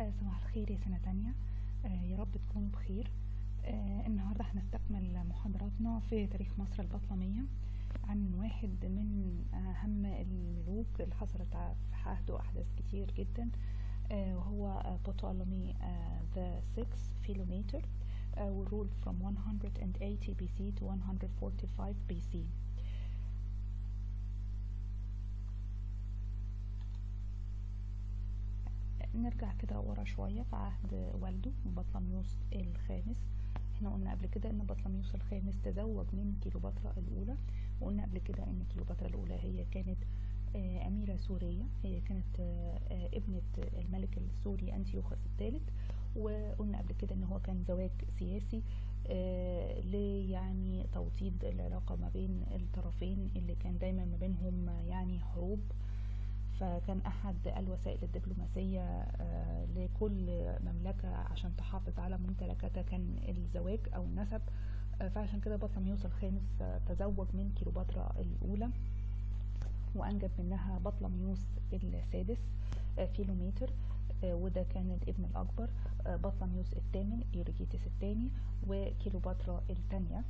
آه، صباح الخير يا سنة تانية آه، يا رب تكونوا بخير آه، النهاردة هنستكمل محاضراتنا في تاريخ مصر البطلمية عن واحد من أهم الملوك اللي حصلت ع- في عهده أحداث كتير جدا آه، وهو بطولمي the sixth Philometor uh, who ruled from 180 BC to 145 BC نرجع كده ورا شوية في عهد والده بطلميوس الخامس احنا قلنا قبل كده ان بطلميوس الخامس تزوج من كيلوباترا الاولى وقلنا قبل كده ان كيلوباترا الاولى هي كانت آه، اميرة سورية هي كانت آه، آه، ابنة الملك السوري انتيوخوس الثالث وقلنا قبل كده ان هو كان زواج سياسي آه، ل يعني توطيد العلاقة ما بين الطرفين اللي كان دايما ما بينهم آه، يعني حروب فكان أحد الوسائل الدبلوماسية آه، لكل مملكة عشان تحافظ على ممتلكاتها كان الزواج أو النسب آه، فعشان كده بطلميوس الخامس آه، تزوج من كيلوباترا الأولى وأنجب منها بطلميوس السادس آه، فيلوميتر آه، وده كان الابن الأكبر آه، بطلميوس الثامن يوريجيتس الثاني وكيلوباترا الثانية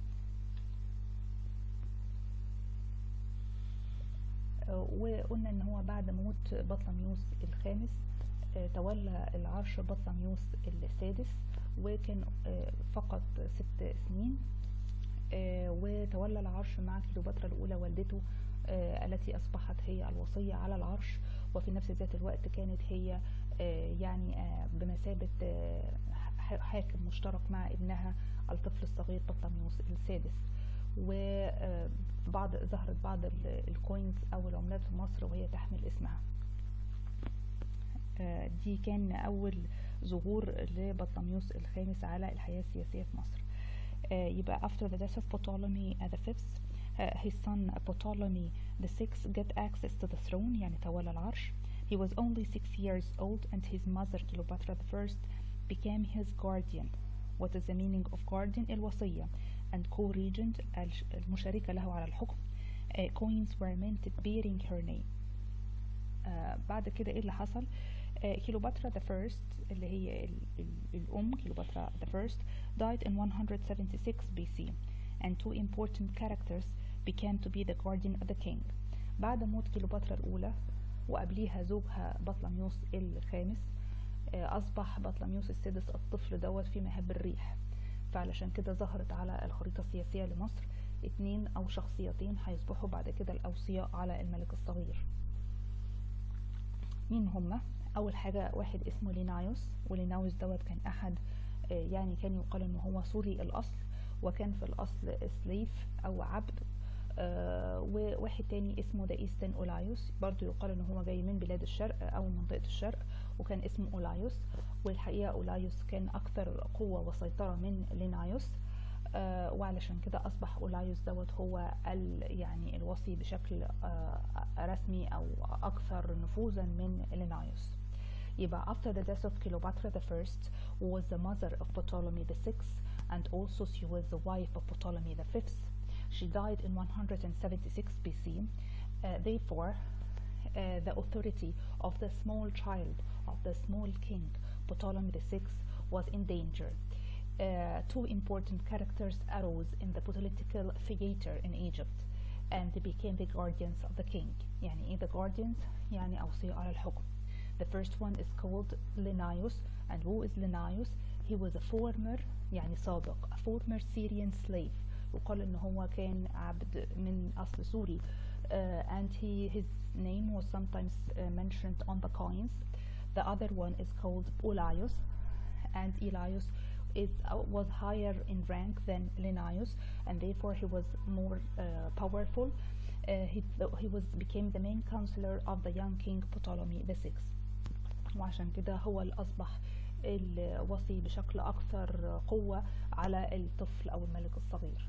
آه، وقلنا ان هو بعد موت بطلميوس الخامس آه، تولى العرش بطلميوس السادس وكان آه، فقط ست سنين آه، وتولى العرش مع كيلوباترا الأولى والدته آه، التي أصبحت هي الوصية على العرش وفي نفس ذات الوقت كانت هي آه، يعني آه، بمثابة آه، ح- حاكم مشترك مع ابنها الطفل الصغير بطلميوس السادس وبعض ظهرت بعض ال- الكوينز أو العملات في مصر وهي تحمل اسمها آه، دي كان أول ظهور لبطلميوس الخامس على الحياة السياسية في مصر آه، يبقى after the death of Ptolemy the fifth uh, his son Ptolemy the sixth get access to the throne يعني تولى العرش he was only six years old and his mother Cleopatra the first became his guardian what is the meaning of guardian الوصية and co-regent الش- المشاركة له على الحكم uh, coins were minted bearing her name آه بعد كده ايه اللي حصل آه كيلوباترا the first اللي هي ال ال الأم كيلوباترا the first died in 176 BC and two important characters began to be the guardian of the king بعد موت كيلوباترا الأولى وقبليها زوجها بطلميوس الخامس آه أصبح بطلميوس السادس الطفل دوت في مهب الريح فعلشان كده ظهرت على الخريطة السياسية لمصر اتنين أو شخصيتين هيصبحوا بعد كده الأوصياء على الملك الصغير مين هما اول حاجه واحد اسمه لينايوس ولينايوس دوت كان احد آه، يعني كان يقال ان هو سوري الاصل وكان في الاصل سليف او عبد آه، وواحد تاني اسمه ذا ايستن اولايوس برضو يقال ان هو جاي من بلاد الشرق او منطقه الشرق وكان اسمه اولايوس والحقيقه اولايوس كان اكثر قوه وسيطره من لينايوس آه، وعلشان كده اصبح اولايوس دوت هو ال يعني الوصي بشكل آه، رسمي او اكثر نفوذا من لينايوس يبقى after the death of Cleopatra the first who was the mother of Ptolemy the sixth and also she was the wife of Ptolemy the fifth she died in 176 BC uh, therefore uh, the authority of the small child of the small king Ptolemy the sixth was in danger uh, two important characters arose in the political theater in Egypt and they became the guardians of the king يعني ايه the guardians يعني أوصياء على الحكم the first one is called Linnaeus and who is Linnaeus he was a former يعني سابق a former Syrian slave يقال ان هو كان عبد من اصل سوري uh, and he his name was sometimes uh, mentioned on the coins the other one is called Ulaius and Elias is, uh, was higher in rank than Linnaeus, and therefore he was more uh, powerful. Uh, he, he was became the main counselor of the young king Ptolemy the sixth. وعشان كده هو اللي أصبح الوصي بشكل أكثر قوة على الطفل أو الملك الصغير.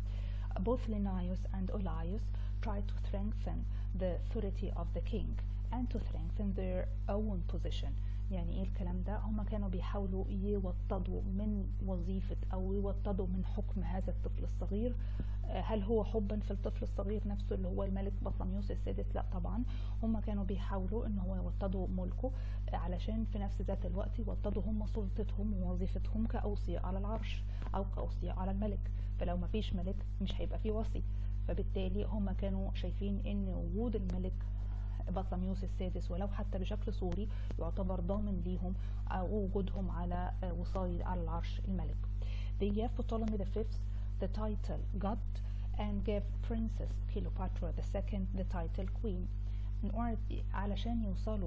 Both Linnaeus and Olias tried to strengthen the authority of the king and to strengthen their own position يعني ايه الكلام ده هم كانوا بيحاولوا يوطدوا من وظيفة او يوطدوا من حكم هذا الطفل الصغير هل هو حبا في الطفل الصغير نفسه اللي هو الملك بطلميوس السادس لا طبعا هم كانوا بيحاولوا ان هو يوطدوا ملكه علشان في نفس ذات الوقت يوطدوا هم سلطتهم ووظيفتهم كأوصياء على العرش او كأوصياء على الملك فلو ما فيش ملك مش هيبقى فيه وصي فبالتالي هم كانوا شايفين ان وجود الملك بطلميوس السادس ولو حتى بشكل صوري يعتبر ضامن ليهم أو وجودهم على وصاية على العرش الملك. They gave Ptolemy the fifth the title God and gave Princess Cleopatra II the title Queen. من order علشان يوصلوا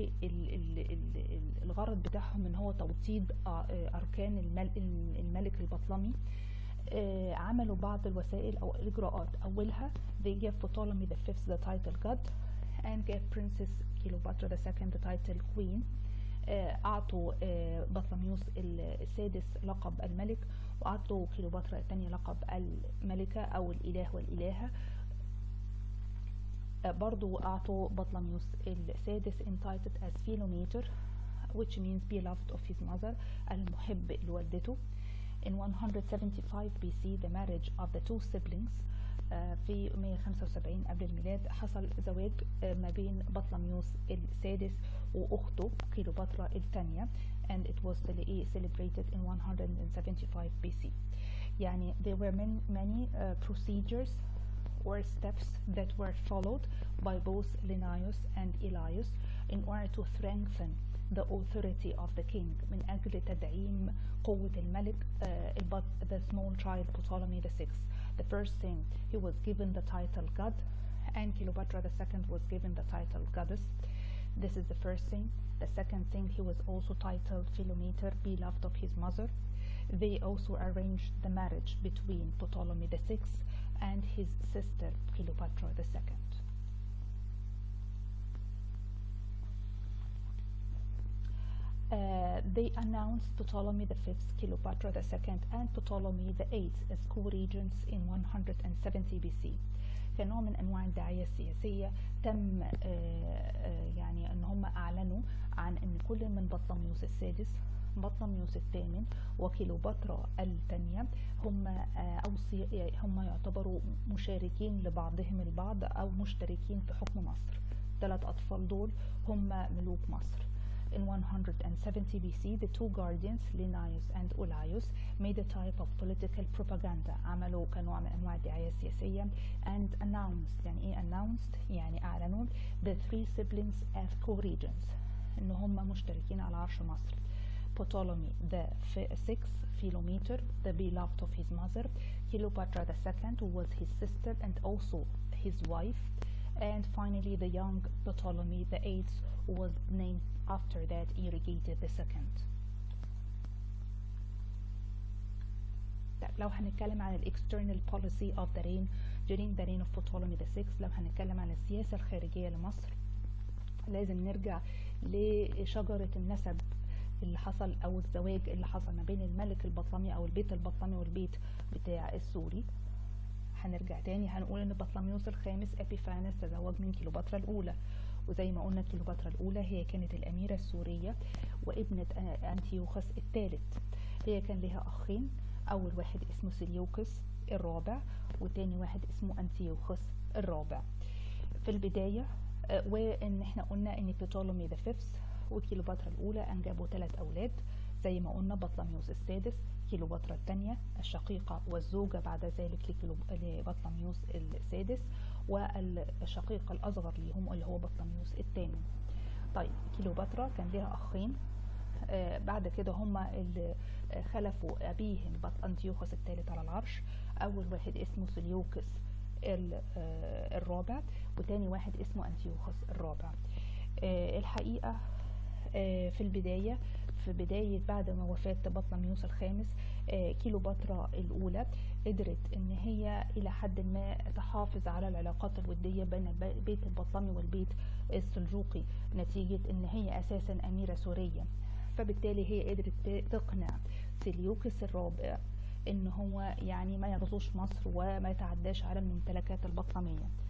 للغرض بتاعهم ان هو توطيد اركان الملك البطلمي عملوا بعض الوسائل او الاجراءات اولها they gave Ptolemy the fifth the title God and gave Princess Cleopatra II the title Queen أعطوا بطلميوس السادس لقب الملك وأعطوا كليوباترا الثانية لقب الملكة أو الإله والإلهة برضو أعطوا بطلميوس السادس entitled as Philometer which means beloved of his mother المحب لوالدته In 175 BC the marriage of the two siblings في 175 قبل الميلاد حصل زواج ما بين بطلميوس السادس واخته كليوباترا الثانيه and it was celebrated in 175 BC يعني there were many, many uh, procedures or steps that were followed by both Linnaeus and Elias in order to strengthen the authority of the king من أجل تدعيم قوة الملك uh, the small child Ptolemy VI the first thing he was given the title God and Cleopatra II was given the title goddess this is the first thing the second thing he was also titled Philometer beloved of his mother they also arranged the marriage between Ptolemy VI and his sister Cleopatra II Uh, they announced Ptolemy V, Cleopatra II, and Ptolemy VIII as co-regents in 170 BC. كنوع من انواع الدعايه السياسيه تم uh, uh, يعني ان هم اعلنوا عن ان كل من بطلميوس السادس بطلميوس الثامن وكيلوباترا الثانية هم أوصي هم يعتبروا مشاركين لبعضهم البعض أو مشتركين في حكم مصر ثلاث أطفال دول هم ملوك مصر In 170 BC, the two guardians, Linnaeus and Olaus, made a type of political propaganda عملوا كنوع من أنواع الدعاية السياسية and announced يعني إيه announced يعني أعلنوا the three siblings as co-regents إن هم مشتركين على عرش مصر Ptolemy the sixth Philometer the beloved of his mother Cleopatra the second who was his sister and also his wife and finally the young Ptolemy the eighth who was named after that irrigated the second لو هنتكلم عن ال external policy of the reign during the reign of Ptolemy the sixth لو هنتكلم عن السياسة الخارجية لمصر لازم نرجع لشجرة النسب اللي حصل او الزواج اللي حصل ما بين الملك البطلمي او البيت البطلمي والبيت بتاع السوري هنرجع تاني هنقول ان بطلميوس الخامس ابيفانس تزوج من كيلوباترا الاولى وزي ما قلنا كيلوباترا الاولى هي كانت الاميرة السورية وابنة انتيوخس الثالث هي كان لها اخين اول واحد اسمه سيليوكس الرابع وتاني واحد اسمه انتيوخس الرابع في البداية وان احنا قلنا ان بطولمي ذا فيفث وكيلوباترا الأولى أنجبوا ثلاث أولاد زي ما قلنا بطلميوس السادس كيلوباترا الثانية الشقيقة والزوجة بعد ذلك لبطلميوس السادس والشقيق الأصغر ليهم اللي هو بطلميوس الثامن طيب كيلوباترا كان لها أخين آه بعد كده هما اللي خلفوا أبيهم أنتيوخوس الثالث على العرش أول واحد اسمه سليوكس الرابع وتاني واحد اسمه أنتيوخوس الرابع آه الحقيقة في البداية في بداية بعد ما وفاة بطلميوس الخامس كيلوباترا الأولى قدرت إن هي إلى حد ما تحافظ على العلاقات الودية بين البيت البطلمي والبيت السلجوقي نتيجة إن هي أساسا أميرة سورية فبالتالي هي قدرت تقنع سيليوكس الرابع إن هو يعني ما يغزوش مصر وما يتعداش على الممتلكات البطلمية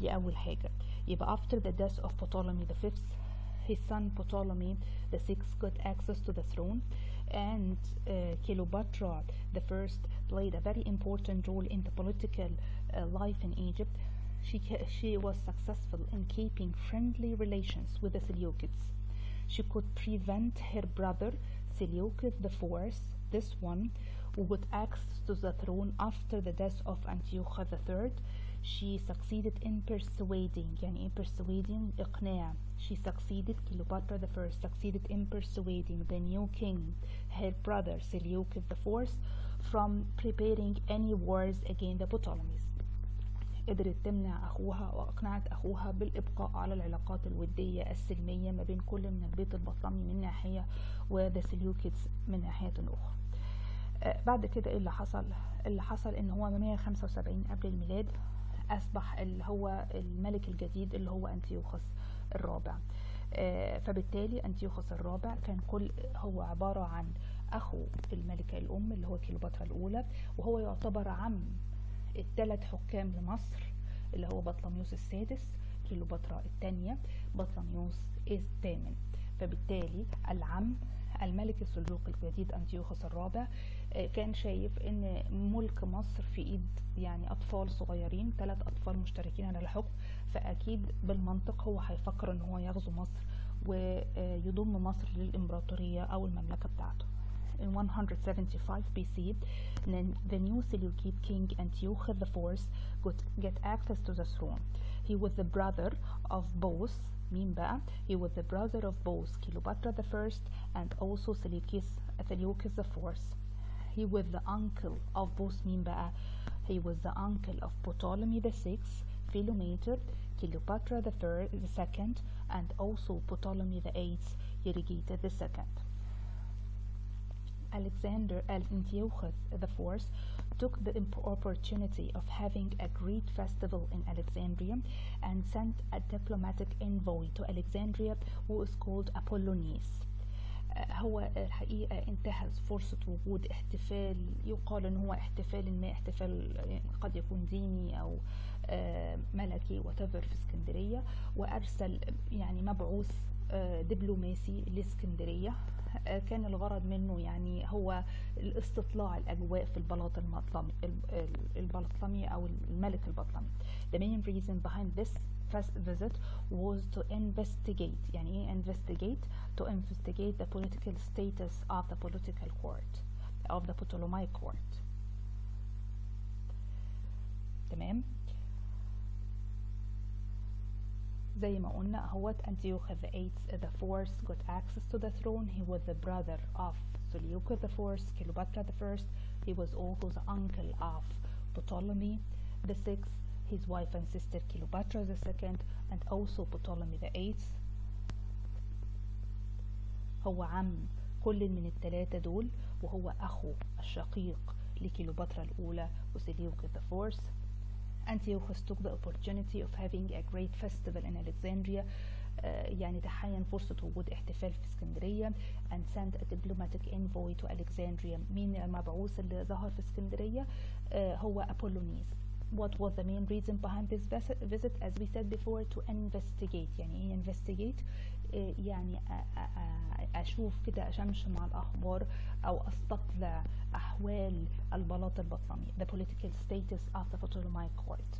دي أول حاجة يبقى after the death of Ptolemy the fifth his son Ptolemy the sixth got access to the throne and uh, Cleopatra the first played a very important role in the political uh, life in Egypt. She, ca- she was successful in keeping friendly relations with the Seleucids. She could prevent her brother Seleucus IV, this one, who got access to the throne after the death of Antiochus III. She succeeded in persuading, يعني in persuading إقناع. She succeeded, Cleopatra I succeeded in persuading the new king, her brother Seleucus IV, from preparing any wars against the Ptolemies. قدرت تمنع أخوها وأقنعت أخوها بالإبقاء على العلاقات الودية السلمية ما بين كل من البيت البطلمي من ناحية وذا سليوكيدز من ناحية أخرى آه، بعد كده ايه اللي حصل اللي حصل ان هو 175 قبل الميلاد اصبح اللي هو الملك الجديد اللي هو انتيوخوس الرابع آه، فبالتالي انتيوخوس الرابع كان كل هو عبارة عن اخو الملكة الام اللي هو كيلوباترا الاولى وهو يعتبر عم الثلاث حكام لمصر اللي هو بطلميوس السادس كيلوباترا الثانية بطلميوس الثامن فبالتالي العم الملك السلجوقي الجديد أنتيوخوس الرابع آه، كان شايف ان ملك مصر في ايد يعني اطفال صغيرين ثلاث اطفال مشتركين على الحكم فاكيد بالمنطق هو هيفكر ان هو يغزو مصر ويضم مصر للامبراطورية او المملكة بتاعته in 175 BC, then the new Seleucid king Antiochus IV got get access to the throne. He was the brother of both مين بقى؟ He was the brother of both Cleopatra I and also Seleucus, Seleucus IV. He was the uncle of both مين بقى؟ He was the uncle of Ptolemy VI, Philometor, Cleopatra the, third, the second, and also Ptolemy the eighth, Euergetes the second. Alexander Antiochus IV took the imp- opportunity of having a great festival in Alexandria and sent a diplomatic envoy to Alexandria who is called Apollonius. آه، هو الحقيقة انتهز فرصة وجود احتفال يقال ان هو احتفال ما احتفال يعني قد يكون ديني او آه، ملكي whatever في اسكندرية وارسل يعني مبعوث آه، دبلوماسي لاسكندرية آه، كان الغرض منه يعني هو الاستطلاع الاجواء في البلاط المطلمي البلطلمي او الملك البطلمي the main reason behind this first visit was to investigate يعني ايه investigate to investigate the political status of the political court of the Ptolemaic court تمام زي ما قلنا هوت Antiochus the eighth the fourth got access to the throne he was the brother of Seleucus the fourth Cleopatra the first he was also the uncle of Ptolemy the sixth his wife and sister Cleopatra the second and also Ptolemy the eighth هو عم كل من الثلاثة دول وهو أخو الشقيق لكيلوباترا الأولى وسيليوكس the fourth Antiochus took the opportunity of having a great festival in Alexandria آه، يعني تحين فرصة وجود احتفال في اسكندرية and sent a diplomatic envoy to Alexandria مين المبعوث اللي ظهر في اسكندرية آه، هو أبولونيس What was the main reason behind this visit, visit as we said before to investigate يعني ايه investigate آه، يعني أ- أ- أ- أشوف كده أشمشم على الأخبار أو أستطلع أحوال البلاط البطلمي the political status of the Ptolemaic court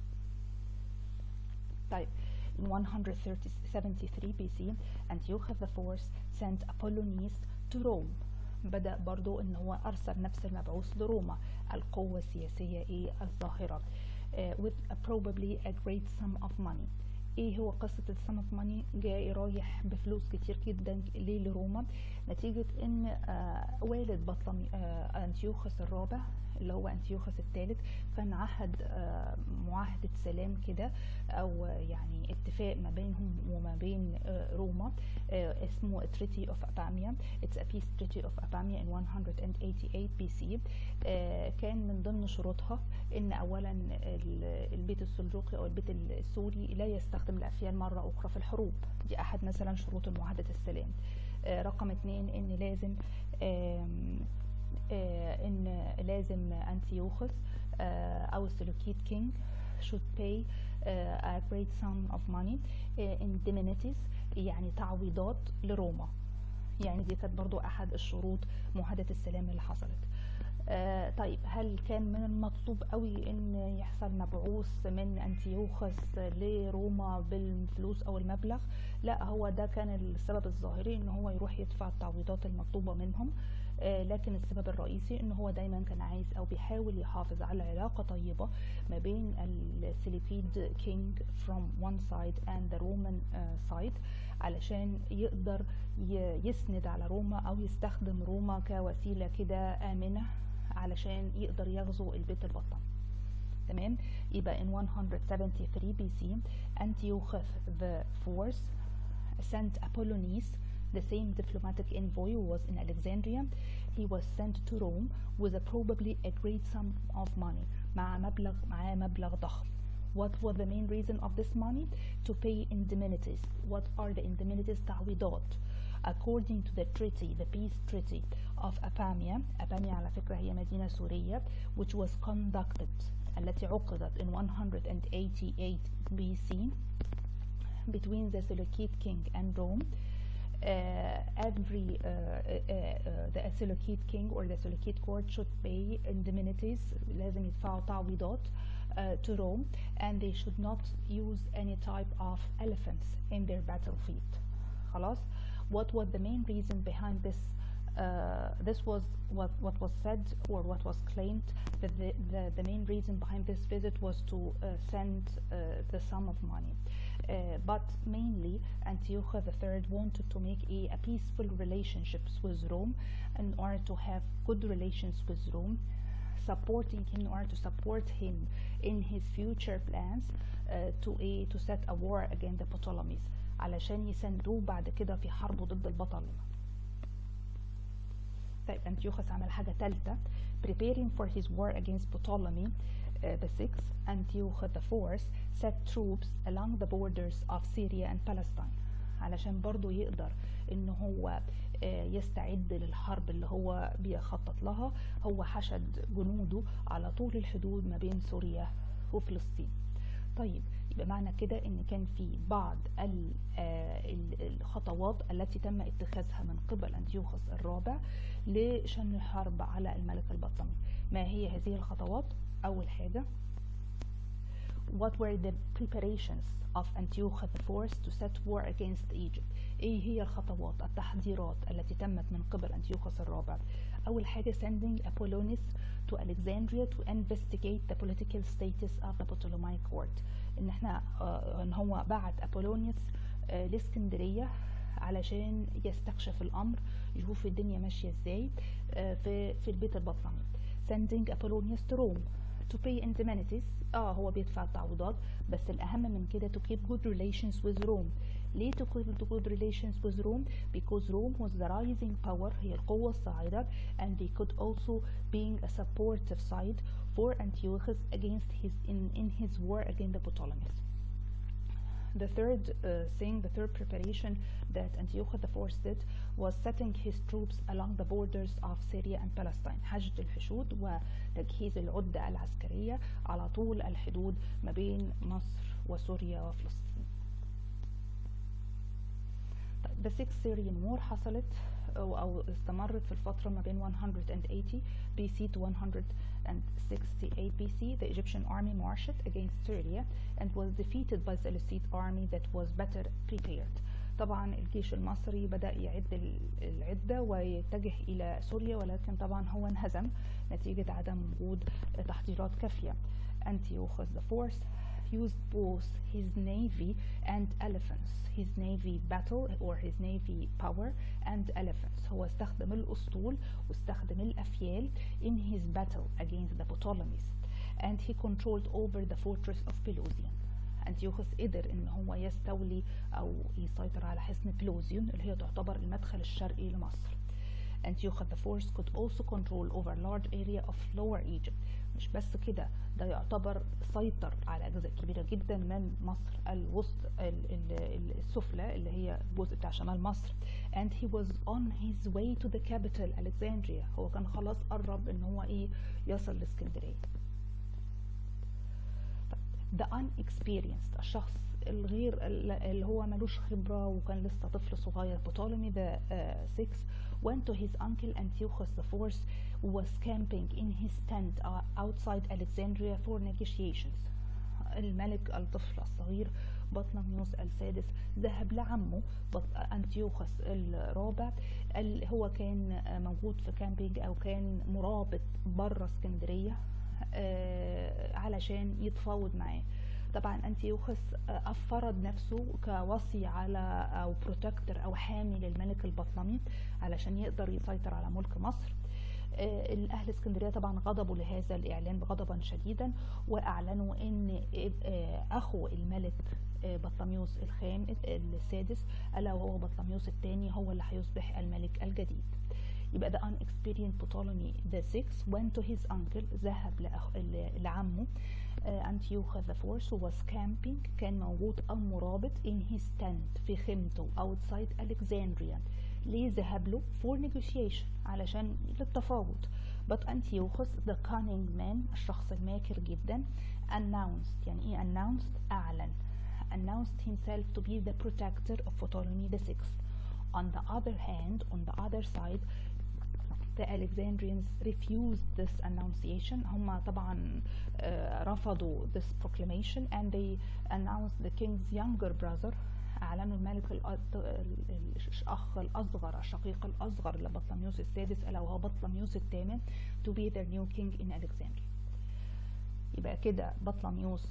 طيب in 173 BC Antiochus IV sent Apollonius to Rome بدأ برضو ان هو ارسل نفس المبعوث لروما القوة السياسية ايه الظاهرة uh, with a probably a great sum of money ايه هو قصة السم اوف ماني جاي رايح بفلوس كتير جدا ليه لروما نتيجة ان آه والد بطلمي آه انتيوخس الرابع اللي هو انتيوخس الثالث كان عهد آه معاهدة سلام كده او يعني اتفاق ما بينهم وما بين آه روما آه اسمه Treaty of Apamia It's a peace treaty of Apamia in 188 BC آه كان من ضمن شروطها ان اولا ال- البيت السلجوقي او البيت السوري لا يستخدم الافيال مرة اخرى في الحروب دي احد مثلا شروط معاهدة السلام آه رقم اتنين ان لازم آم، آه، ان لازم انتيوخس آه، او السلوكيد كينج should pay uh, a great sum of money uh, indemnities يعني تعويضات لروما يعني دي كانت برضو أحد الشروط معاهدة السلام اللي حصلت آه طيب هل كان من المطلوب قوي ان يحصل مبعوث من انتيوخس لروما بالفلوس او المبلغ لا هو ده كان السبب الظاهري ان هو يروح يدفع التعويضات المطلوبة منهم آه لكن السبب الرئيسي ان هو دايما كان عايز او بيحاول يحافظ على علاقة طيبة ما بين السيليفيد كينج from one side and the Roman uh, side علشان يقدر يسند على روما او يستخدم روما كوسيلة كده آمنة علشان يقدر يغزو البيت البطن تمام يبقى in 173 BC Antiochus the Fourth sent Apollonius the same diplomatic envoy who was in Alexandria he was sent to Rome with a probably a great sum of money مع مبلغ معاه مبلغ ضخم What was the main reason of this money? To pay indemnities. What are the indemnities? تعويضات. According to the treaty, the peace treaty of Apamia, Apamia على فكرة هي مدينة سورية, which was conducted, التي عقدت in 188 BC between the Seleucid king and Rome. Uh, every uh, uh, the Seleucid king or the Seleucid court should pay indemnities لازم يدفعوا تعويضات uh, to Rome and they should not use any type of elephants in their battlefield. خلاص what was the main reason behind this uh, this was what, what was said or what was claimed that the, the, the main reason behind this visit was to uh, send uh, the sum of money. Uh, but mainly Antiochus III wanted to make a, a peaceful relationships with Rome in order to have good relations with Rome supporting him in order to support him in his future plans uh, to a to set a war against the Ptolemies علشان يساندوه بعد كده في حربه ضد البطالمة. طيب أنتيوخس عمل حاجة تالتة preparing for his war against Ptolemy uh, the sixth Antiochus the fourth set troops along the borders of Syria and Palestine علشان برضو يقدر ان هو يستعد للحرب اللي هو بيخطط لها هو حشد جنوده على طول الحدود ما بين سوريا وفلسطين طيب يبقى معنى كده ان كان في بعض الخطوات التي تم اتخاذها من قبل انتيوخس الرابع لشن الحرب على الملك البطلمي ما هي هذه الخطوات اول حاجه what were the preparations of Antiochus IV to set war against Egypt ايه هي الخطوات التحضيرات التي تمت من قبل أنتيوخوس الرابع أول حاجة sending Apollonius to Alexandria to investigate the political status of the Ptolemaic court ان احنا آه ان هو بعت أبولونيوس آه لاسكندرية علشان يستكشف الأمر يشوف الدنيا ماشية ازاي آه في في البيت البطلمي sending Apollonius to Rome to pay indemnities اه هو بيدفع التعويضات بس الأهم من كده to keep good relations with Rome ليه to keep good relations with Rome because Rome was the rising power هي القوة الصاعدة and they could also being a supportive side for Antiochus against his in, in his war against the Ptolemies the third uh, thing, the third preparation that Antiochus IV did was setting his troops along the borders of Syria and Palestine حشد الحشود وتجهيز العدة العسكرية على طول الحدود ما بين مصر وسوريا وفلسطين طيب the Sixth Syrian War حصلت أو, أو استمرت في الفترة ما بين 180 BC to 168 BC the Egyptian army marched against Syria and was defeated by the Seleucid army that was better prepared طبعا الجيش المصري بدأ يعد العدة ويتجه إلى سوريا ولكن طبعا هو انهزم نتيجة عدم وجود تحضيرات كافية Antiochus IV used both his navy and elephants his navy battle or his navy power and elephants هو استخدم الأسطول واستخدم الأفيال in his battle against the Ptolemies and he controlled over the fortress of Pelusium أنتيوخوس قدر إن هو يستولي أو يسيطر على حصن بلوزيون اللي هي تعتبر المدخل الشرقي لمصر Antiochus IV could also control over large area of lower Egypt مش بس كده ده يعتبر سيطر على أجزاء كبيرة جدا من مصر الوسط السفلى اللي هي الجزء بتاع شمال مصر and he was on his way to the capital Alexandria هو كان خلاص قرب ان هو ايه يصل لاسكندرية the unexperienced الشخص الغير اللي هو ملوش خبرة وكان لسه طفل صغير Ptolemy the uh, sixth went to his uncle Antiochus the fourth who was camping in his tent uh, outside Alexandria for negotiations الملك الطفل الصغير بطلميوس السادس ذهب لعمه أنتيوخس الرابع اللي هو كان موجود في كامبينج أو كان مرابط بره اسكندرية علشان يتفاوض معاه طبعا انتيوخس افرض نفسه كوصي على او بروتكتور او حامي للملك البطلمي علشان يقدر يسيطر على ملك مصر الاهل اسكندريه طبعا غضبوا لهذا الاعلان غضبا شديدا واعلنوا ان اخو الملك بطلميوس الخام السادس الا وهو بطلميوس الثاني هو اللي هيصبح الملك الجديد يبقى the unexperienced Ptolemy the sixth went to his uncle ذهب لأخ... لعمه أنتيوخا the fourth who was camping كان موجود أو مرابط in his tent في خيمته outside Alexandria ليه ذهب له for negotiation علشان للتفاوض but Antiochus the cunning man الشخص الماكر جدا announced يعني ايه announced أعلن announced himself to be the protector of Ptolemy the sixth on the other hand on the other side the Alexandrians refused this annunciation هم طبعا uh, رفضوا this proclamation and they announced the king's younger brother أعلنوا الملك الأخ الأصغر الشقيق الأصغر لبطلميوس السادس ألا وهو بطلميوس الثامن to be their new king in Alexandria يبقى كده بطلميوس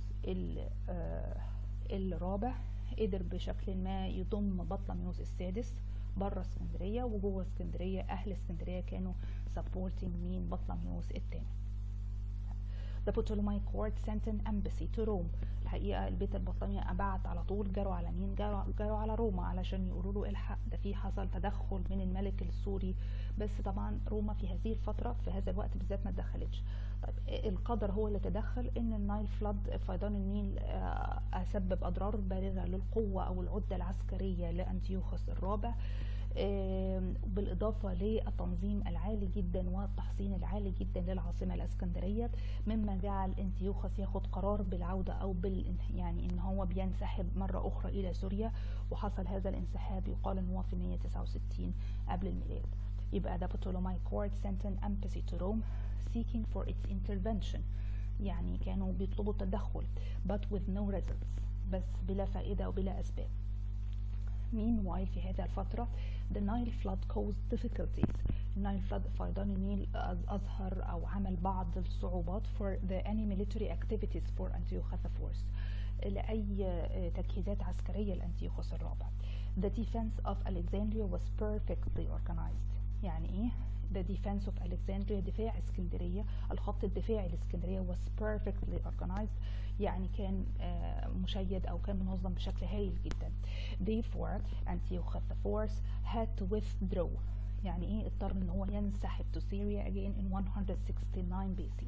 الرابع قدر بشكل ما يضم بطلميوس السادس بره اسكندريه وجوه اسكندريه اهل اسكندريه كانوا supporting مين بطلميوس الثاني The Ptolemaic court sent an embassy to Rome الحقيقة البيت البطلمي بعت على طول جروا على مين جروا, جروا على روما علشان يقولوا له الحق ده في حصل تدخل من الملك السوري بس طبعا روما في هذه الفترة في هذا الوقت بالذات ما تدخلتش طيب القدر هو اللي تدخل ان النايل فلاد فيضان النيل سبب اضرار بالغة للقوة او العدة العسكرية لانتيوخوس الرابع بالإضافة للتنظيم العالي جدا والتحصين العالي جدا للعاصمة الإسكندرية مما جعل انتيوخوس ياخد قرار بالعودة أو بال يعني إن هو بينسحب مرة أخرى إلى سوريا وحصل هذا الانسحاب يقال إن هو في 169 قبل الميلاد يبقى the Ptolemaic court sent an embassy to Rome seeking for its intervention يعني كانوا بيطلبوا التدخل but with no results بس بلا فائدة وبلا أسباب Meanwhile في هذه الفترة the Nile flood caused difficulties النايل flood فيضان النيل أظهر أو عمل بعض الصعوبات for the any military activities for Antiochus IV لأي تجهيزات عسكرية لأنتيوخوس الرابع The defense of Alexandria was perfectly organized يعني إيه؟ The defense of Alexandria دفاع اسكندرية الخط الدفاعي لاسكندرية was perfectly organized يعني كان مشيد أو كان منظم بشكل هايل جدا Therefore Antiochus IV had to withdraw يعني إيه اضطر إن هو ينسحب to Syria again in 169 BC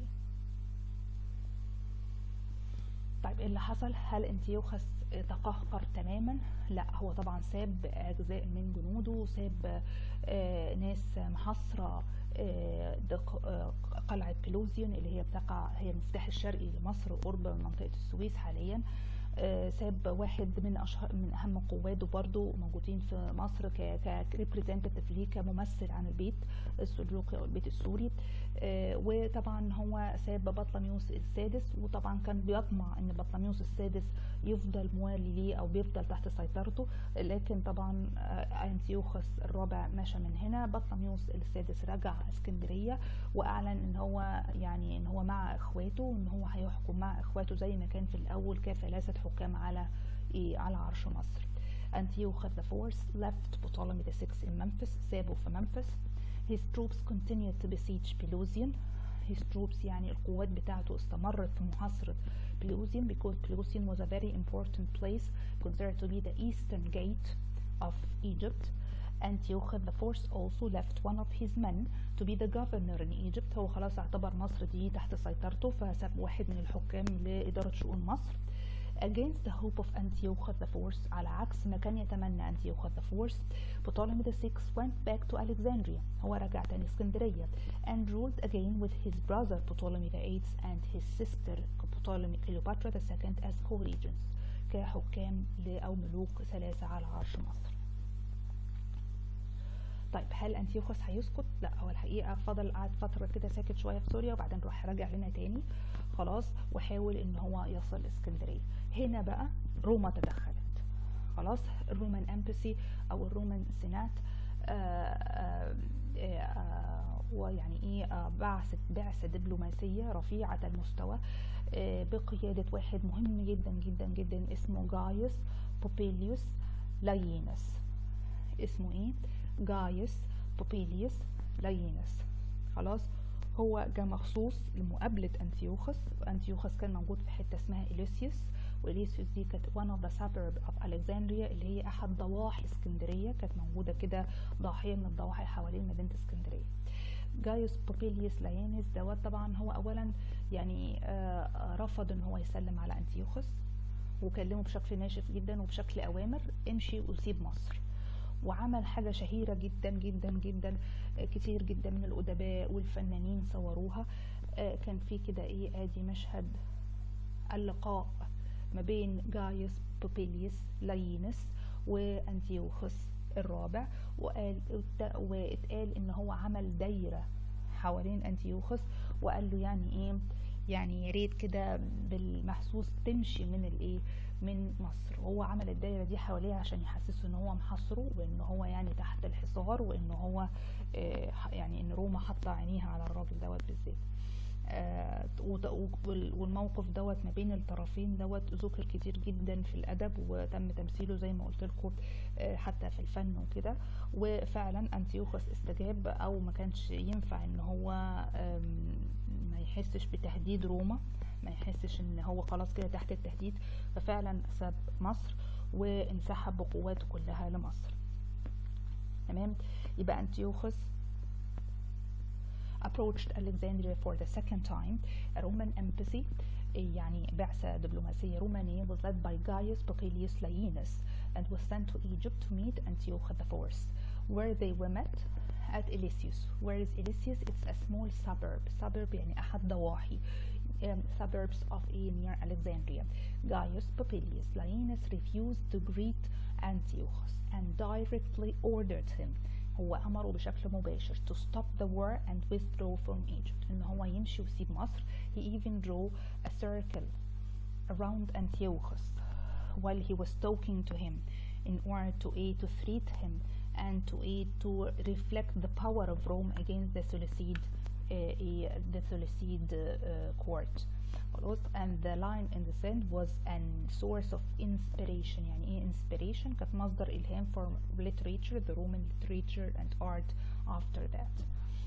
طيب اللي حصل هل انتيوخس تقهقر تماما لا هو طبعا ساب اجزاء من جنوده وساب آه ناس محاصره آه قلعه بيلوزيون اللي هي بتقع هي المفتاح الشرقي لمصر قرب منطقه السويس حاليا آه ساب واحد من اشهر من اهم قواده برضو موجودين في مصر كريبريزنتيف ليه كممثل عن البيت السلوقي او البيت السوري آه وطبعا هو ساب بطلميوس السادس وطبعا كان بيطمع ان بطلميوس السادس يفضل موالي ليه او بيفضل تحت سيطرته لكن طبعا آه انتيوخس الرابع مشى من هنا بطلميوس السادس رجع اسكندريه واعلن ان هو يعني ان هو مع اخواته وان هو هيحكم مع اخواته زي ما كان في الاول كثلاثه حكام على إيه على عرش مصر Antiochus IV left Ptolemy VI in Memphis سابه في Memphis His troops continued to besiege Pelusium His troops يعني القوات بتاعته استمرت في محاصرة Pelusium because Pelusium was a very important place considered to be the eastern gate of Egypt Antiochus IV also left one of his men to be the governor in Egypt هو خلاص اعتبر مصر دي تحت سيطرته فساب واحد من الحكام لإدارة شؤون مصر against the hope of Antiochus IV على عكس ما كان يتمنى أنتيوخوس IV Ptolemy VI went back to Alexandria هو رجع تاني اسكندرية and ruled again with his brother Ptolemy VIII and his sister Ptolemy Cleopatra II as co-regents كحكام أو ملوك ثلاثة على عرش مصر طيب هل انتيوخوس هيسكت لا هو الحقيقه فضل قعد فتره كده ساكت شويه في سوريا وبعدين راح راجع لنا تاني خلاص وحاول ان هو يصل اسكندريه هنا بقى روما تدخلت خلاص الرومان امبسي او الرومان سينات ويعني ايه بعثت بعثة دبلوماسية رفيعة المستوى بقيادة واحد مهم جدا جدا جدا اسمه جايوس بوبيليوس لايينس اسمه ايه جايوس بوبيليوس لايينس خلاص هو جاء مخصوص لمقابلة أنتيوخس أنتيوخس كان موجود في حتة اسمها إليسيوس وإليسيوس دي كانت one of the suburb of Alexandria اللي هي أحد ضواحي اسكندرية كانت موجودة كده ضاحية من الضواحي حوالين مدينة اسكندرية جايوس بوبيليوس لايانس دوت طبعا هو أولا يعني آه رفض إن هو يسلم على أنتيوخس وكلمه بشكل ناشف جدا وبشكل أوامر امشي وسيب مصر وعمل حاجة شهيرة جدا جدا جدا كتير جدا من الأدباء والفنانين صوروها كان في كده ايه ادي مشهد اللقاء ما بين جايوس بوبيليوس لايينس وانتيوخوس الرابع وقال واتقال ان هو عمل دايرة حوالين انتيوخوس وقال له يعني ايه يعني يا ريت كده بالمحسوس تمشي من الايه من مصر وهو عمل الدايره دي حواليه عشان يحسسه ان هو محاصره وان هو يعني تحت الحصار وان هو آه يعني ان روما حاطه عينيها على الراجل دوت بالذات آه والموقف دوت ما بين الطرفين دوت ذكر كتير جدا في الادب وتم تمثيله زي ما قلت لكم آه حتى في الفن وكده وفعلا انتيوخوس استجاب او ما كانش ينفع ان هو ما يحسش بتهديد روما ما يحسش ان هو خلاص كده تحت التهديد ففعلا ساب مصر وانسحب بقواته كلها لمصر تمام يبقى انتيوخوس approached Alexandria for the second time a Roman embassy يعني بعثة دبلوماسية رومانية was led by Gaius Popilius Lainus and was sent to Egypt to meet Antiochus IV where they were met at Eleusis where is Eleusis it's a small suburb suburb يعني أحد ضواحي um, suburbs of A near Alexandria. Gaius Popilius Lainus refused to greet Antiochus and directly ordered him هو أمره بشكل مباشر to stop the war and withdraw from Egypt إن هو يمشي ويسيب مصر he even drew a circle around Antiochus while he was talking to him in order to aid to threat him and to aid to reflect the power of Rome against the Seleucid the Seleucid uh, court خلاص and the line in the sand was a source of inspiration يعني ايه inspiration كانت مصدر إلهام for literature the Roman literature and art after that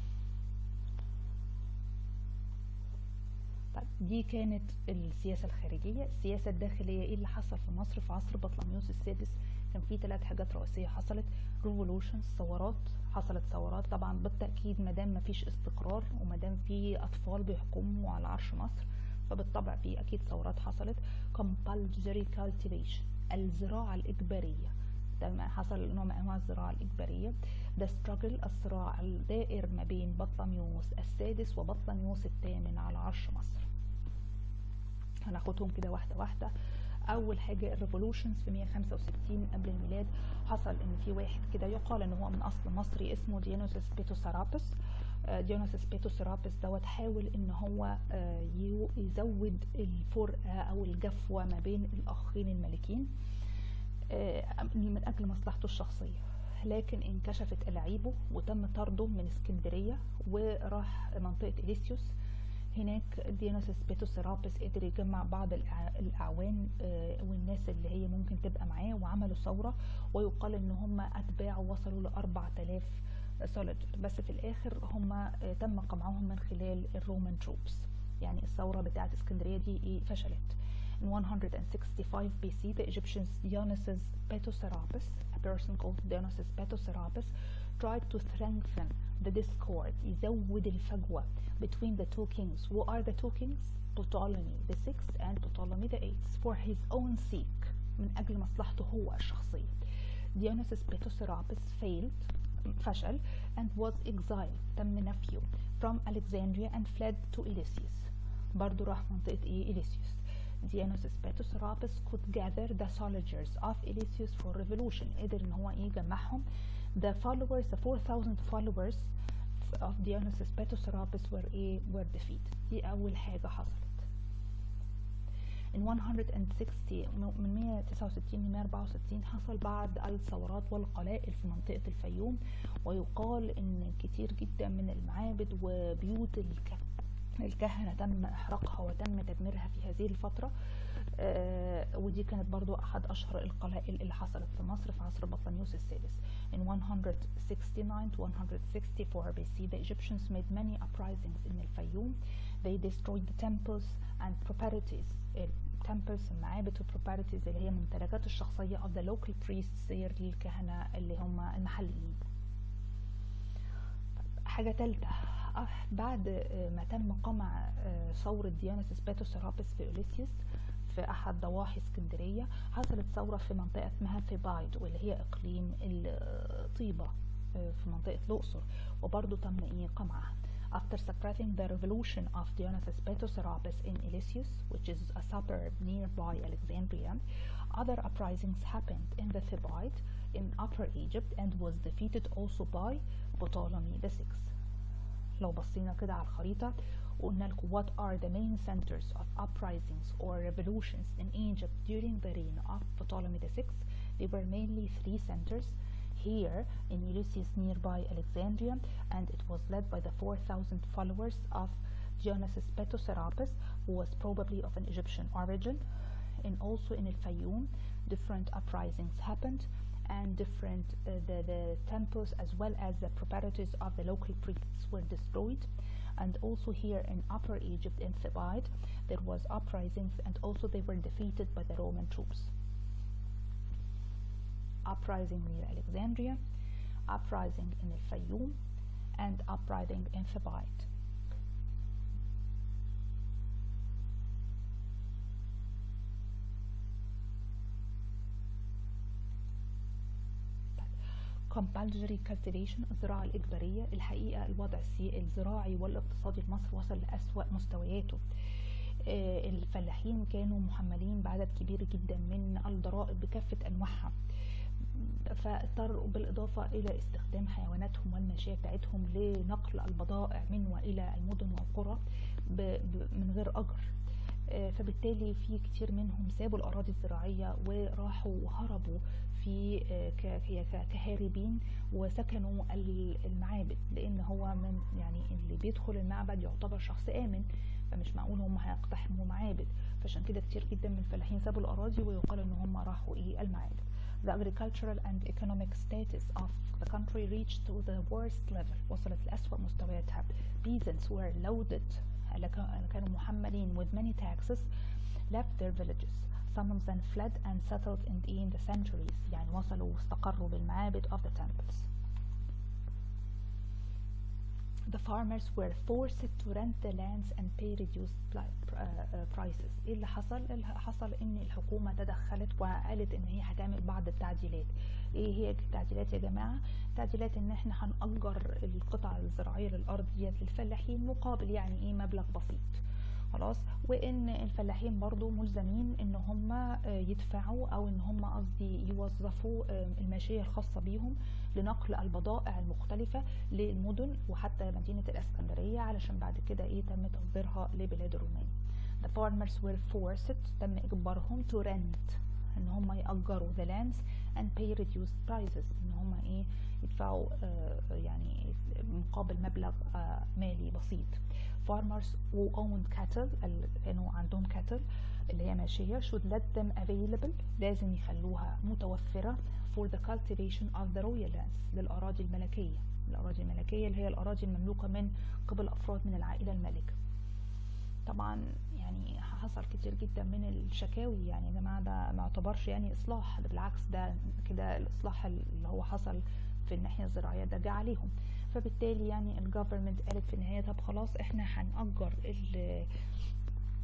طيب دي كانت السياسة الخارجية السياسة الداخلية ايه اللي حصل في مصر في عصر بطليموس السادس كان في ثلاث حاجات رئيسية حصلت ريفولوشنز ثورات حصلت ثورات طبعا بالتأكيد مادام مفيش استقرار ومادام في أطفال بيحكموا على عرش مصر فبالطبع في أكيد ثورات حصلت compulsory cultivation الزراعة الإجبارية تمام حصل نوع من أنواع الزراعة الإجبارية the struggle الصراع الدائر ما بين بطلميوس السادس وبطلميوس الثامن على عرش مصر هناخدهم كده واحدة واحدة اول حاجه الريفولوشنز في 165 قبل الميلاد حصل ان في واحد كده يقال ان هو من اصل مصري اسمه ديونيسوس بيتوسارابس ديونيسوس بيتوسارابس دوت حاول ان هو يزود الفرقه او الجفوه ما بين الاخين الملكين من اجل مصلحته الشخصيه لكن انكشفت ألاعيبه وتم طرده من اسكندريه وراح منطقه إليسيوس هناك ديونيسوس بيتوسيرابس قدر يجمع بعض الأعوان والناس اللي هي ممكن تبقى معاه وعملوا ثورة ويقال إن هم أتباعه وصلوا لأربع تلاف سولجر بس في الآخر هم تم قمعهم من خلال الرومان تروبس يعني الثورة بتاعت اسكندرية دي إيه فشلت In 165 BC, the Egyptians Dionysus Petoserapis, a person called Dionysus Petoserapis, tried to strengthen the discord يزود الفجوة between the two kings who are the two kings Ptolemy the sixth and Ptolemy the eighth for his own sake من أجل مصلحته هو الشخصية Dionysus Petroserapis failed فشل and was exiled تم نفيه from Alexandria and fled to Eleusis برضو راح منطقة إيه Eleusis Dionysus Petroserapis could gather the soldiers of Eleusis for revolution قدر إن هو إيه يجمعهم the followers the 4000 followers of Dionysus Petroserapis were إيه were defeated دي أول حاجة حصلت in 160 من 169 ل 164 حصل بعض الثورات والقلائل في منطقة الفيوم ويقال ان كتير جدا من المعابد وبيوت الكهنة تم احراقها وتم تدميرها في هذه الفترة آه ودي كانت برضو احد اشهر القلائل اللي حصلت في مصر في عصر بطليموس السادس in 169 to 164 BC the Egyptians made many uprisings in الفيوم they destroyed the temples and properties temples المعابد والبروبرتيز اللي هي الممتلكات الشخصية of the local priests للكهنة اللي هم المحليين حاجة تالتة بعد ما تم قمع ثورة ديانوسيس باتوسيرابس في أوليسيوس في أحد ضواحي اسكندرية حصلت ثورة في منطقة اسمها ثيبايد واللي هي إقليم الطيبة في منطقة الأقصر وبرضه تم إيه قمعها after suppressing the revolution of Dionysus Petroserapis in Eleusis, which is a suburb nearby Alexandria, other uprisings happened in the Thebaid in Upper Egypt and was defeated also by Ptolemy VI. لو بصينا كده على الخريطة وقلنا لكم what are the main centers of uprisings or revolutions in Egypt during the reign of Ptolemy VI, they were mainly three centers here in Eleusis nearby Alexandria and it was led by the 4,000 followers of Dionysus Petroserapis who was probably of an Egyptian origin and also in El Fayoum different uprisings happened and different uh, the, the temples as well as the proprietors of the local priests were destroyed and also here in Upper Egypt in Thebaid there was uprisings and also they were defeated by the Roman troops uprising near Alexandria, uprising in El Fayoum, and uprising in Thebaid. compulsory cultivation الزراعة الإجبارية الحقيقة الوضع الزراعي والاقتصادي في مصر وصل لأسوأ مستوياته الفلاحين كانوا محملين بعدد كبير جدا من الضرائب بكافة أنواعها فاضطروا بالإضافة إلى استخدام حيواناتهم والماشية بتاعتهم لنقل البضائع من وإلى المدن والقرى من غير أجر فبالتالي في كتير منهم سابوا الأراضي الزراعية وراحوا وهربوا في كهاربين وسكنوا المعابد لأن هو من يعني اللي بيدخل المعبد يعتبر شخص آمن فمش معقول هم هيقتحموا معابد فعشان كده كتير جدا من الفلاحين سابوا الأراضي ويقال إن هم راحوا إيه المعابد the agricultural and economic status of the country reached to the worst level وصلت لأسوأ مستوياتها peasants were loaded كانوا محملين with many taxes left their villages some of them fled and settled in, in the centuries يعني وصلوا واستقروا بالمعابد of the temples the farmers were forced to rent the lands and pay reduced prices ايه اللي حصل اللي حصل ان الحكومه تدخلت وقالت ان هي هتعمل بعض التعديلات ايه هي التعديلات يا جماعه تعديلات ان احنا هنأجر القطع الزراعيه للارض ديت للفلاحين مقابل يعني ايه مبلغ بسيط خلاص وان الفلاحين برضو ملزمين ان هم يدفعوا او ان هم قصدي يوظفوا الماشيه الخاصه بيهم لنقل البضائع المختلفة للمدن وحتى مدينة الاسكندرية علشان بعد كده ايه تم تصديرها لبلاد الرومان The farmers were forced تم اجبارهم to rent ان هم يأجروا the lands and pay reduced prices ان هم ايه يدفعوا آه يعني مقابل مبلغ آه مالي بسيط farmers who owned cattle اللي كانوا عندهم cattle اللي هي ماشية should let them available لازم يخلوها متوفرة for the cultivation of the royal lands للأراضي الملكية الأراضي الملكية اللي هي الأراضي المملوكة من قبل أفراد من العائلة الملكة طبعا يعني حصل كتير جدا من الشكاوي يعني يا جماعة ده ما يعتبرش يعني إصلاح ده بالعكس ده كده الإصلاح اللي هو حصل في الناحية الزراعية ده جه عليهم فبالتالي يعني الجفرمنت قالت في النهاية طب خلاص احنا هنأجر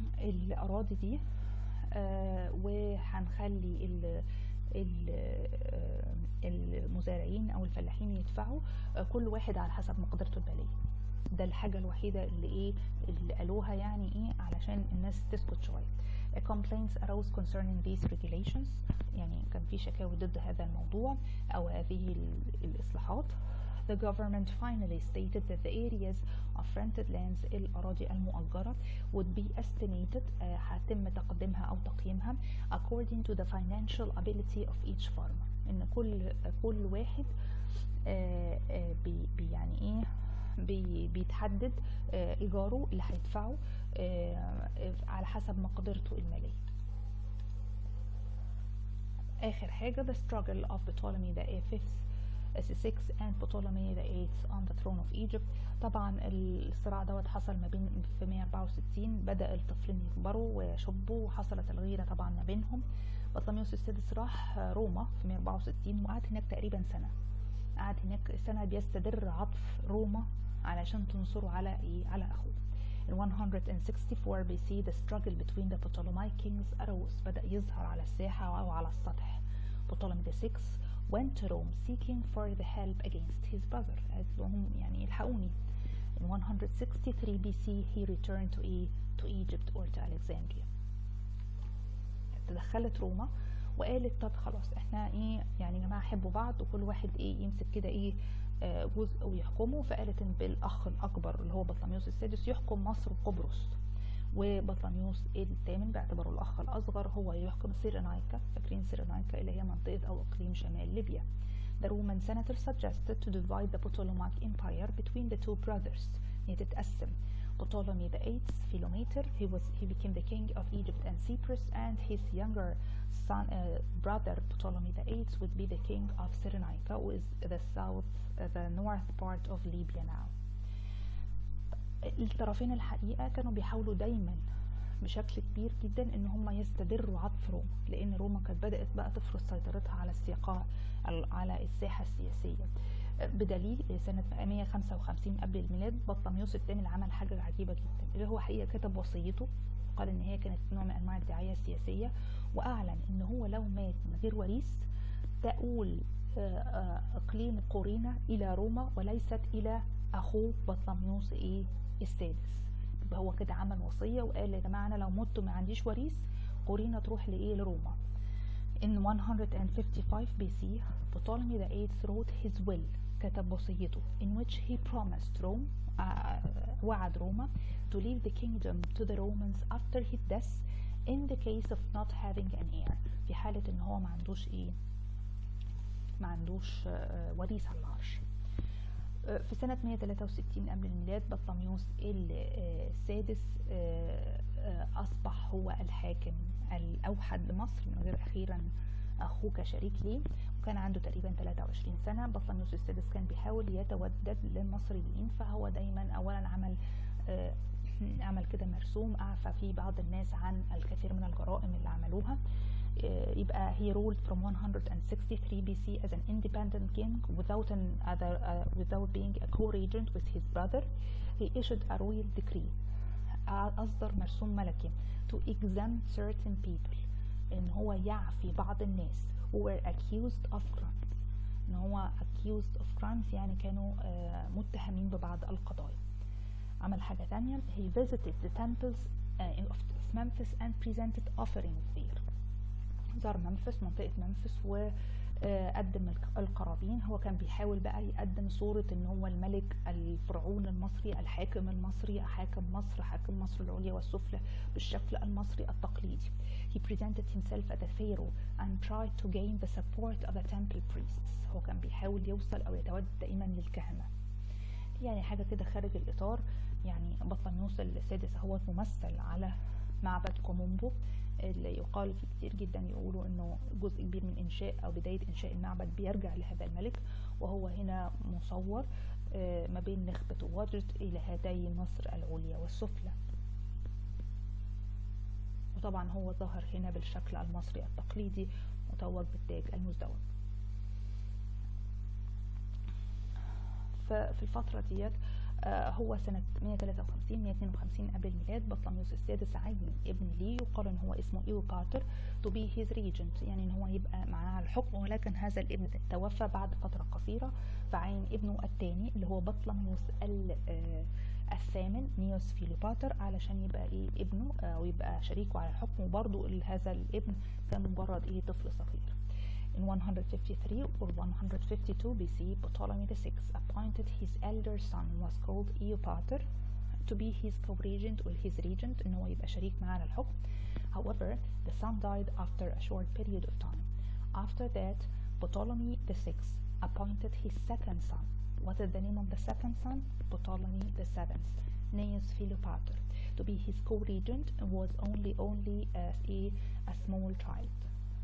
الأراضي دي آه، وهنخلي ال- ال- آه، المزارعين أو الفلاحين يدفعوا آه، كل واحد على حسب مقدرته المالية ده الحاجة الوحيدة اللي ايه اللي قالوها يعني ايه علشان الناس تسكت شوية A complaints arose concerning these regulations يعني كان في شكاوي ضد هذا الموضوع أو هذه ال- الإصلاحات The government finally stated that the areas of rented lands الأراضي المؤجرة would be estimated آه، هيتم تقديمها أو تقييمها according to the financial ability of each farmer إن كل كل واحد آه، آه، بي بي يعني إيه بي بيتحدد آه، إيجاره اللي هيدفعه آه، آه، على حسب مقدرته المالية آخر حاجة the struggle of Ptolemy the fifth sixth and Ptolemy the eighth on the throne of Egypt طبعا الصراع دوت حصل ما بين في 164 بدأ الطفلين يكبروا ويشبوا وحصلت الغيرة طبعا ما بينهم بطليموس السادس راح روما في 164 وقعد هناك تقريبا سنة قعد هناك سنة بيستدر عطف روما علشان تنصره على ايه على اخوه In 164 BC the struggle between the Ptolemaic kings arose بدأ يظهر على الساحة أو على السطح Ptolemy the sixth went to Rome seeking for the help against his brother قالت لهم يعني الحقوني In 163 BC he returned to, e to Egypt or to Alexandria تدخلت روما وقالت طب خلاص احنا ايه يعني يا جماعه حبوا بعض وكل واحد ايه يمسك كده ايه آه، جزء ويحكمه فقالت ان بالاخ الاكبر اللي هو بطليموس السادس يحكم مصر وقبرص وبطليموس الثامن باعتباره الاخ الاصغر هو يحكم سيرنايكا فاكرين سيرنايكا اللي هي منطقه او اقليم شمال ليبيا The Roman senator suggested to divide the Ptolemaic Empire between the two brothers هي تتقسم Ptolemy the eighth Philometor he was he became the king of Egypt and Cyprus and his younger son uh, brother Ptolemy the eighth would be the king of Cyrenaica who is the south uh, the north part of Libya now الطرفين الحقيقة كانوا بيحاولوا دايما بشكل كبير جدا ان هم يستدروا عطف روما لان روما كانت بدأت بقى تفرض سيطرتها على السياقة على الساحة السياسية بدليل سنة 155 قبل الميلاد بطليموس الثامن عمل حاجة عجيبة جدا اللي هو حقيقة كتب وصيته قال ان هي كانت نوع من انواع الدعاية السياسية واعلن ان هو لو مات من غير وريث تؤول آه، آه، اقليم قورينا الى روما وليست الى اخوه بطليموس ايه السادس يبقى هو كده عمل وصية وقال يا جماعة انا لو مت ما عنديش وريث قورينا تروح لايه لروما In 155 BC, Ptolemy VIII wrote his will كتب وصيته in which he promised Rome آه، وعد روما to leave the kingdom to the Romans after his death in the case of not having an heir في حالة ان هو ما عندوش ايه ما عندوش آه، وريث على العرش آه، في سنة 163 قبل الميلاد بطليموس السادس آه، آه، أصبح هو الحاكم الأوحد لمصر من غير أخيرا أخوه كشريك ليه وكان عنده تقريبا 23 سنة بطليموس السادس كان بيحاول يتودد للمصريين فهو دايما أولا عمل آه، عمل كده مرسوم أعفى فيه بعض الناس عن الكثير من الجرائم اللي عملوها آه، يبقى he ruled from 163 BC as an independent king without an other uh, without being a co-regent with his brother he issued a royal decree آه، أصدر مرسوم ملكي to exempt certain people إن هو يعفي بعض الناس who were accused of crimes إن هو accused of crimes يعني كانوا آه، متهمين ببعض القضايا عمل حاجة تانية he visited the temples uh, of of Memphis and presented offerings there زار منفس منطقة منفس وقدم القرابين هو كان بيحاول بقى يقدم صورة ان هو الملك الفرعون المصري الحاكم المصري حاكم مصر حاكم مصر العليا والسفلى بالشكل المصري التقليدي He presented himself as a pharaoh and tried to gain the support of the temple priests هو كان بيحاول يوصل او يتودد دائما للكهنة يعني حاجة كده خارج الإطار يعني بطليموس السادس هو ممثل على معبد كومومبو اللي يقال فيه كتير جدا يقولوا انه جزء كبير من انشاء او بداية انشاء المعبد بيرجع لهذا الملك وهو هنا مصور آه، ما بين نخبة ووجد الى هاتي مصر العليا والسفلى وطبعا هو ظهر هنا بالشكل المصري التقليدي متوج بالتاج المزدوج ففي الفترة ديت آه، هو سنة 153 152 قبل الميلاد بطلميوس السادس عين ابن ليه يقال ان هو اسمه ايوباتر to be his regent يعني ان هو يبقى معاه على الحكم ولكن هذا الابن توفى بعد فترة قصيرة فعين ابنه الثاني اللي هو بطلميوس ال- آه، الثامن نيوس فيليباتر علشان يبقى ايه ابنه آه، او يبقى شريكه على الحكم وبرضه ال- هذا الابن كان مجرد ايه طفل صغير In 153 or 152 BC, Ptolemy VI appointed his elder son was called Eupator to be his co-regent or his regent إن هو يبقى شريك معاه على الحكم. However, the son died after a short period of time. After that, Ptolemy VI appointed his second son. What is the name of the second son? Ptolemy the seventh, Gnaeus Philopator, to be his co-regent and was only only as a, a small child.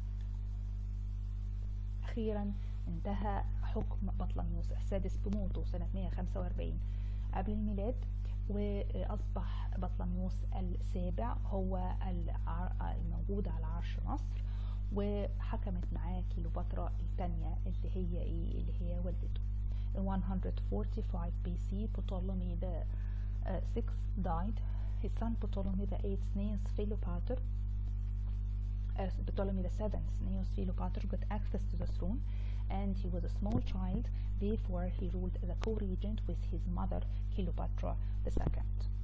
أخيرا انتهى حكم بطلميوس السادس بموته سنة 145 قبل الميلاد وأصبح بطلميوس السابع هو الع- الموجود على عرش مصر وحكمت معاه كيلوباترا الثانية اللي هي ايه اللي هي والدته. In 145 BC Ptolemy the uh, sixth died. His son Ptolemy the eighth Gnaeus Philopator as Ptolemy the seventh, Neos Philopator got access to the throne, and he was a small child. Therefore, he ruled as a co-regent with his mother Cleopatra the second.